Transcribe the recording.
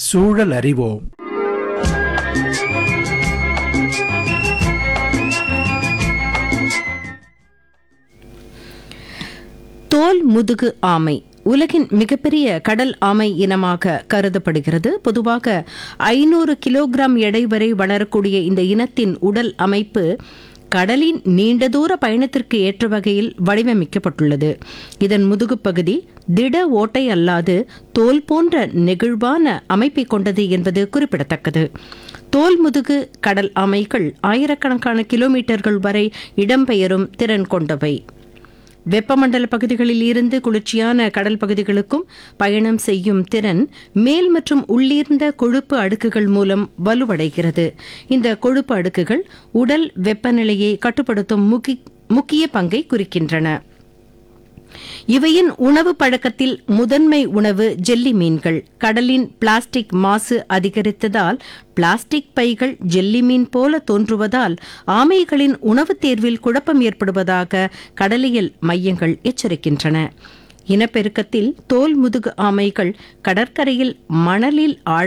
சூழல் அறிவோம் தோல் முதுகு ஆமை உலகின் மிகப்பெரிய கடல் ஆமை இனமாக கருதப்படுகிறது பொதுவாக ஐநூறு கிலோகிராம் எடை வரை வளரக்கூடிய இந்த இனத்தின் உடல் அமைப்பு கடலின் நீண்ட தூர பயணத்திற்கு ஏற்ற வகையில் வடிவமைக்கப்பட்டுள்ளது இதன் முதுகுப் பகுதி திட ஓட்டை அல்லாது தோல் போன்ற நெகிழ்வான அமைப்பை கொண்டது என்பது குறிப்பிடத்தக்கது தோல் முதுகு கடல் ஆமைகள் ஆயிரக்கணக்கான கிலோமீட்டர்கள் வரை இடம்பெயரும் திறன் கொண்டவை வெப்பமண்டல பகுதிகளில் இருந்து குளிர்ச்சியான கடல் பகுதிகளுக்கும் பயணம் செய்யும் திறன் மேல் மற்றும் உள்ளீர்ந்த கொழுப்பு அடுக்குகள் மூலம் வலுவடைகிறது இந்த கொழுப்பு அடுக்குகள் உடல் வெப்பநிலையை கட்டுப்படுத்தும் முக்கி- முக்கிய பங்கை குறிக்கின்றன இவையின் உணவு பழக்கத்தில் முதன்மை உணவு ஜெல்லி மீன்கள் கடலின் பிளாஸ்டிக் மாசு அதிகரித்ததால் பிளாஸ்டிக் பைகள் ஜெல்லி மீன் போல தோன்றுவதால் ஆமைகளின் உணவுத் தேர்வில் குழப்பம் ஏற்படுவதாக கடலியல் மையங்கள் எச்சரிக்கின்றன இனப்பெருக்கத்தில் தோல் முதுகு ஆமைகள் கடற்கரையில் மணலில் ஆழ